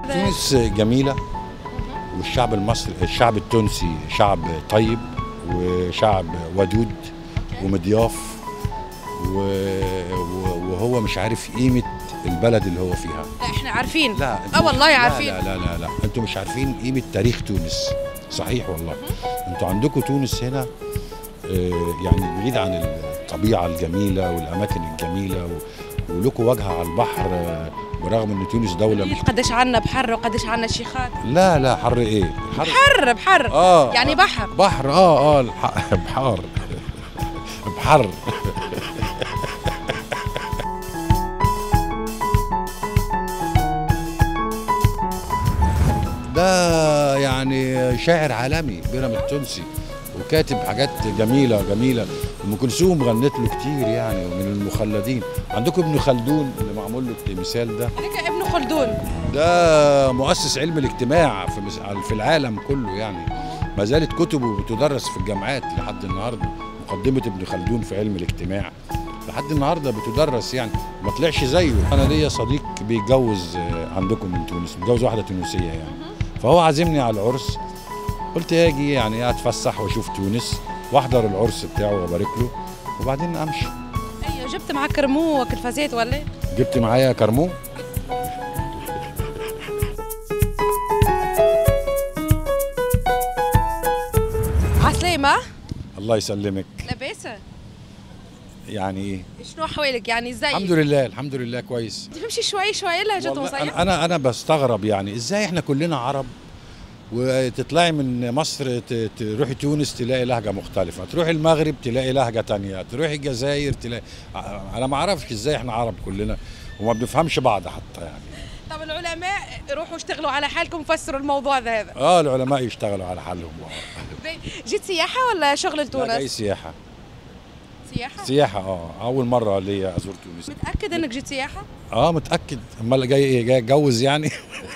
تونس جميلة والشعب المصري الشعب التونسي شعب طيب وشعب ودود ومضياف و- و- وهو مش عارف قيمة البلد اللي هو فيها لا احنا عارفين لا اه والله لا عارفين لا لا لا لا انتوا مش عارفين قيمة تاريخ تونس صحيح والله انتوا عندكم تونس هنا آه، يعني بعيد عن الطبيعة الجميلة والأماكن الجميلة و- ولكم وجهة على البحر آه، برغم ان تونس دولة مش قديش عنا بحر وقديش عنا شيخات لا لا حر ايه حر بحر بحر اه يعني بحر بحر اه اه الح- بحار بحر ده يعني شاعر عالمي بيرام التونسي وكاتب حاجات جميلة جميلة أم كلثوم غنت له كتير يعني ومن المخلدين عندكم ابن خلدون اللي معمول له التمثال ده هذاك ابن خلدون ده مؤسس علم الاجتماع في مس- في العالم كله يعني ما زالت كتبه بتدرس في الجامعات لحد النهارده مقدمه ابن خلدون في علم الاجتماع لحد النهارده بتدرس يعني ما طلعش زيه انا ليا صديق بيتجوز آه، عندكم من تونس متجوز واحده تونسيه يعني فهو عازمني على العرس قلت اجي يعني اتفسح واشوف تونس واحضر العرس بتاعه وابارك له وبعدين امشي ايوه جبت معك كرمو وكلفازات ولا إيه؟ جبت معايا كرمون عسلامة الله يسلمك لاباس يعني ايه شنو احوالك يعني ازاي الحمد لله الحمد لله كويس تمشي شوي شوي لها جات والله مصيف انا انا انا بستغرب يعني ازاي احنا كلنا عرب وتطلعي من مصر ت- تروحي تونس تلاقي لهجه مختلفه تروحي المغرب تلاقي لهجه تانية تروحي الجزائر تلاقي ع- انا ما اعرفش ازاي احنا عرب كلنا وما بنفهمش بعض حتى يعني طب العلماء روحوا اشتغلوا على حالكم فسروا الموضوع ده هذا اه العلماء يشتغلوا على حالهم جيت سياحة ولا شغل لا، جاي لتونس؟ سياحه سياحة؟ سياحه اه اول مره ليا ازور تونس متأكد انك جيت سياحة؟ اه متاكد امال جاي ايه جاي اتجوز يعني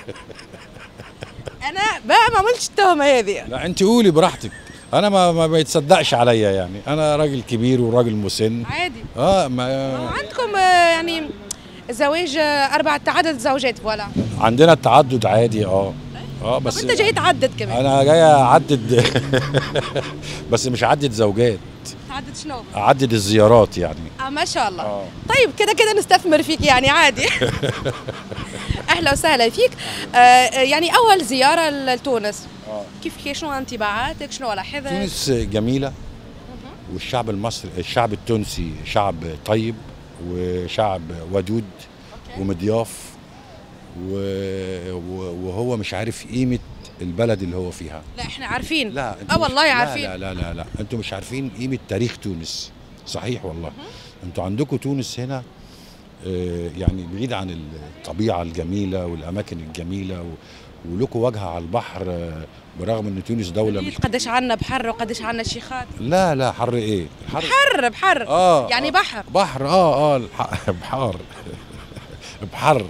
انا بقى ما عملتش التهمة هذه لا انت قولي براحتك انا ما ما بيتصدقش عليا يعني انا راجل كبير وراجل مسن عادي اه ما عندكم آه، يعني زواج آه، أربعة عدد زوجات فوالا عندنا التعدد عادي اه اه بس بس انت جاي تعدد كمان انا جاي اعدد بس مش اعدد زوجات تعدد شنو؟ اعدد الزيارات يعني اه ما شاء الله اه طيب كده كده نستثمر فيك يعني عادي اهلا وسهلا فيك آه آه، يعني اول زياره لتونس اه كيف كيف شنو انطباعاتك شنو لاحظت تونس جميلة والشعب المصري الشعب التونسي شعب طيب وشعب ودود ومضياف و- و- وهو مش عارف قيمة البلد اللي هو فيها لا احنا عارفين لا انتوا اه مش- والله لا عارفين لا لا لا لا انتوا مش عارفين قيمة تاريخ تونس صحيح والله انتوا عندكم تونس هنا آه، يعني بعيد عن الطبيعة الجميلة والأماكن الجميلة و- ولكم وجهة على البحر آه، برغم ان تونس دولة مش قديش عنا بحر وقديش عنا شيخات لا لا حر ايه الحر بحر بحر اه يعني آه. بحر بحر اه اه الح- بحار بحر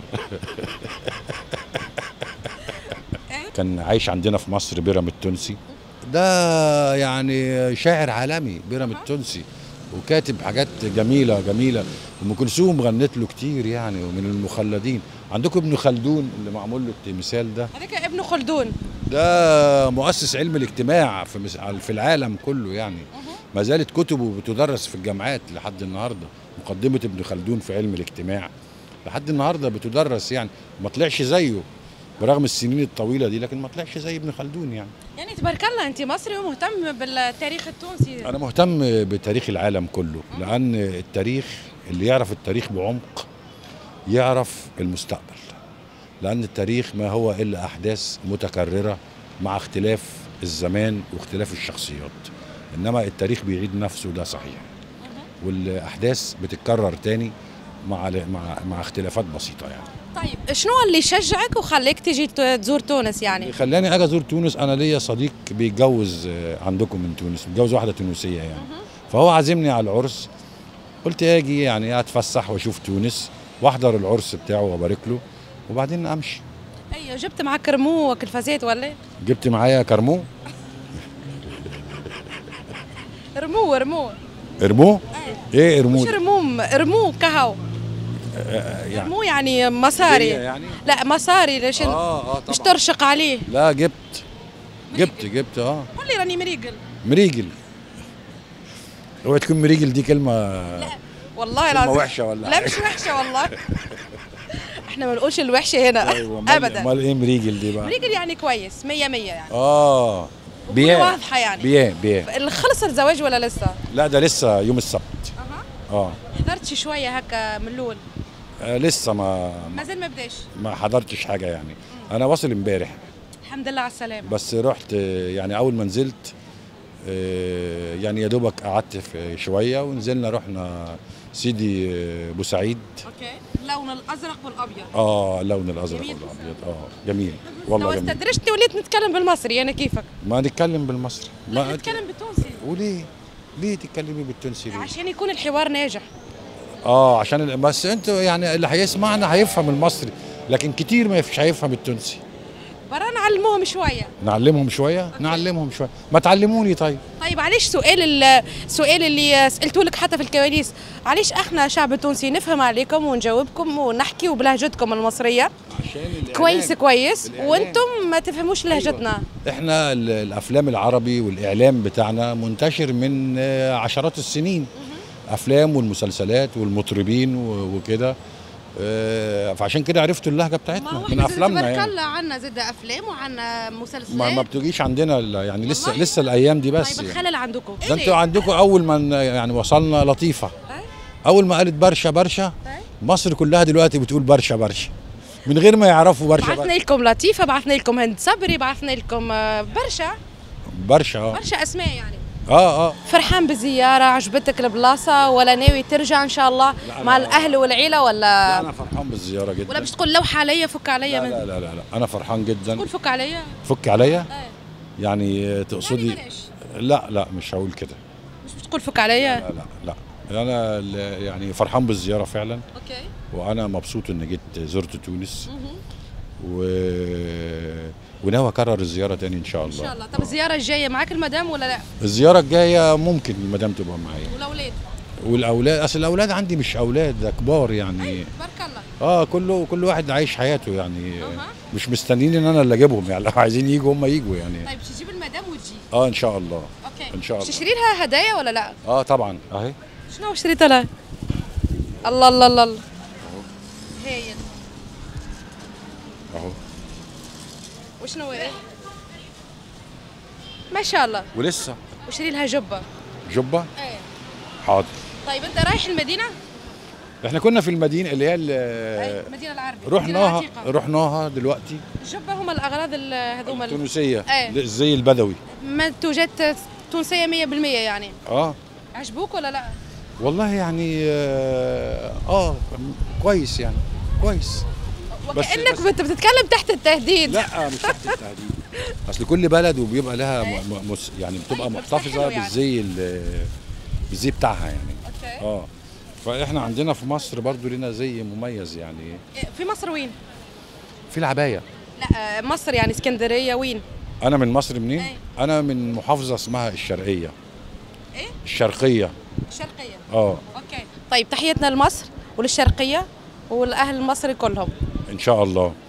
كان عايش عندنا في مصر بيرام التونسي ده يعني شاعر عالمي بيرام التونسي وكاتب حاجات جميله جميله ام كلثوم غنت له كتير يعني ومن المخلدين عندكم ابن خلدون اللي معمول له التمثال ده هذاك ابن خلدون ده مؤسس علم الاجتماع في مس- في العالم كله يعني ما زالت كتبه بتدرس في الجامعات لحد النهارده مقدمه ابن خلدون في علم الاجتماع لحد النهارده بتدرس يعني ما طلعش زيه برغم السنين الطويله دي لكن ما طلعش زي ابن خلدون يعني يعني تبارك الله انت مصري ومهتم بالتاريخ التونسي انا مهتم بتاريخ العالم كله لان التاريخ اللي يعرف التاريخ بعمق يعرف المستقبل لان التاريخ ما هو الا احداث متكرره مع اختلاف الزمان واختلاف الشخصيات انما التاريخ بيعيد نفسه ده صحيح والاحداث بتتكرر تاني مع مع مع اختلافات بسيطه يعني طيب شنو اللي شجعك وخليك تيجي ت- تزور تونس يعني اللي خلاني اجي ازور تونس انا ليا صديق بيتجوز آه، عندكم من تونس متجوز واحده تونسيه يعني فهو عازمني على العرس قلت اجي يعني اتفسح واشوف تونس واحضر العرس بتاعه وابارك له وبعدين امشي ايوه جبت معك كرمو وكلفازات ولا إيه؟ جبت معايا كرمون رمو رمو ارموه ايه ارموه مش رموم رمو كهو آه، يعني مو يعني مصاري هدية يعني لا مصاري ليش اه اه مش طبعا ترشق عليه لا جبت جبت جبت اه قول لي راني مريقل مريجل اوعى تكون مريجل دي كلمه والله كلمه العظيم وحشه ولا لا حاجة. مش وحشه والله احنا ما نقولش الوحشه هنا أيوة، أمال- ابدا امال ايه مريجل دي بقى مريقل يعني كويس مية مية يعني اه وكل بيان واضحه يعني بيان بيان خلص الزواج ولا لسه؟ لا ده لسه يوم السبت اها اه حضرتش شويه هكا من الاول آه، لسه ما ما زال ما بداش ما حضرتش حاجه يعني انا واصل امبارح الحمد لله على السلامه بس رحت آه، يعني اول ما نزلت آه، يعني يا دوبك قعدت في شويه ونزلنا رحنا سيدي آه، بوسعيد اوكي اللون الازرق والابيض اه اللون الازرق جميل. والابيض اه جميل لو والله جميل استدرجتني وليت نتكلم بالمصري انا كيفك ما نتكلم بالمصري لا ما نتكلم بالتونسي وليه ليه تتكلمي بالتونسي ليه؟ عشان يكون الحوار ناجح اه عشان ال- بس انتوا يعني اللي هيسمعنا هيفهم المصري لكن كتير ما مش هيفهم التونسي برا نعلموهم شويه نعلمهم شويه نعلمهم شويه ما تعلموني طيب طيب علاش سؤال ال- السؤال اللي سالته لك حتى في الكواليس علاش احنا شعب تونسي نفهم عليكم ونجاوبكم ونحكي بلهجتكم المصريه عشان كويس كويس الإعلام. وانتم ما تفهموش لهجتنا احنا ال- الافلام العربي والاعلام بتاعنا منتشر من آه، عشرات السنين افلام والمسلسلات والمطربين و- وكده آه، فعشان كده عرفتوا اللهجه بتاعتنا من افلامنا تبارك يعني الله عنا زاد افلام وعنا مسلسلات ما, ما بتجيش عندنا ال- يعني لسه والله؟ لسه الايام دي بس طيب يعني. الخلل عندكم ده انتوا عندكم اول ما ن- يعني وصلنا لطيفه أي. اول ما قالت برشا برشا أي. مصر كلها دلوقتي بتقول برشا برشا من غير ما يعرفوا برشا بعثنا برشا لكم لطيفه بعثنا لكم هند صبري بعثنا لكم آه، برشا برشا اه برشا اسماء يعني اه اه فرحان بالزياره عجبتك البلاصه ولا ناوي ترجع ان شاء الله لا، مع لا. الاهل والعيله لا ولا انا فرحان بالزياره جدا ولا باش تقول لوحه عليا فك عليا لا, من لا لا لا لا انا فرحان جدا قول فك عليا فك عليا ايه يعني يعني تقصدي بلاش. لا لا مش هقول كده مش باش تقول فك عليا لا لا لا انا ال- يعني فرحان بالزياره فعلا اوكي وانا مبسوط ان جيت زرت تونس مهم. و وناوي اكرر الزياره تاني ان شاء ان الله شاء الله طب الزياره الجايه معاك المدام ولا لا الزياره الجايه ممكن المدام تبقى معايا والاولاد والاولاد اصل الاولاد عندي مش اولاد ده كبار يعني تبارك الله اه كله كل واحد عايش حياته يعني أها. مش مستنيين ان انا اللي اجيبهم يعني لو عايزين يجوا هم يجوا يعني طيب باش تجيب المدام وتجي اه ان شاء الله اوكي إن شاء الله. باش تشري لها هدايا ولا لا اه طبعا اهي شنو شريت لها الله الله الله الله هايل اهو وشنو ايه ما شاء الله ولسه وشري لها جبه جبه ايه حاضر طيب انت رايح المدينه احنا كنا في المدينه اللي هي اي ال- المدينه العربيه المدينة رحناها العتيقة. رحناها دلوقتي الجبه هم الاغراض ال- هذوما ال- تونسيه إيه. الزي البدوي منتوجات تونسيه 100% يعني اه عجبوك ولا لا والله يعني اه, آه كويس يعني كويس بس- وكانك بس- بت- بتتكلم تحت التهديد لا مش تحت التهديد اصل كل بلد وبيبقى لها م- م- مس يعني بتبقى أيوة، بس محتفظه حلو يعني. بالزي ال- بالزي بتاعها يعني اوكي اه فاحنا عندنا في مصر برضو لنا زي مميز يعني في مصر وين في العبايه لا آه، مصر يعني اسكندريه وين انا من مصر منين أي. انا من محافظه اسمها الشرقيه ايه الشرقيه الشرقيه اه اوكي طيب تحياتنا لمصر وللشرقيه والاهل المصري كلهم ان شاء الله